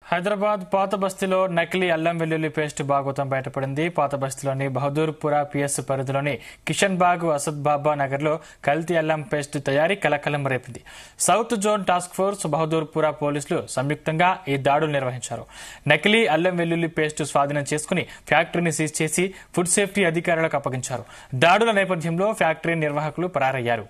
హైదరాబాద్ పాత బస్తీలో నకిలీ అల్లం వెల్లుల్లి పేస్ట్ భాగోతం బయటపడింది పాత బస్తీలోని బహదూర్పుర పిఎస్ పరిధిలోని కిషన్ బాగ్ అసద్ బాబా నగర్ లో కల్తీ అల్లం పేస్ట్ తయారీ కలకలం రేపింది south zone task force Bahadurpura పోలీసులు సంయుక్తంగా ఈ దాడులు నిర్వహించారు నకిలీ అల్లం వెల్లుల్లి పేస్ట్ స్వాధీనం చేసుకుని ఫ్యాక్టరీని సీజ్ చేసి ఫుడ్ సేఫ్టీ అధికారులకు అప్పగించారు దాడుల నేపథ్యంలో ఫ్యాక్టరీ నిర్వాహకులు పరారయ్యారు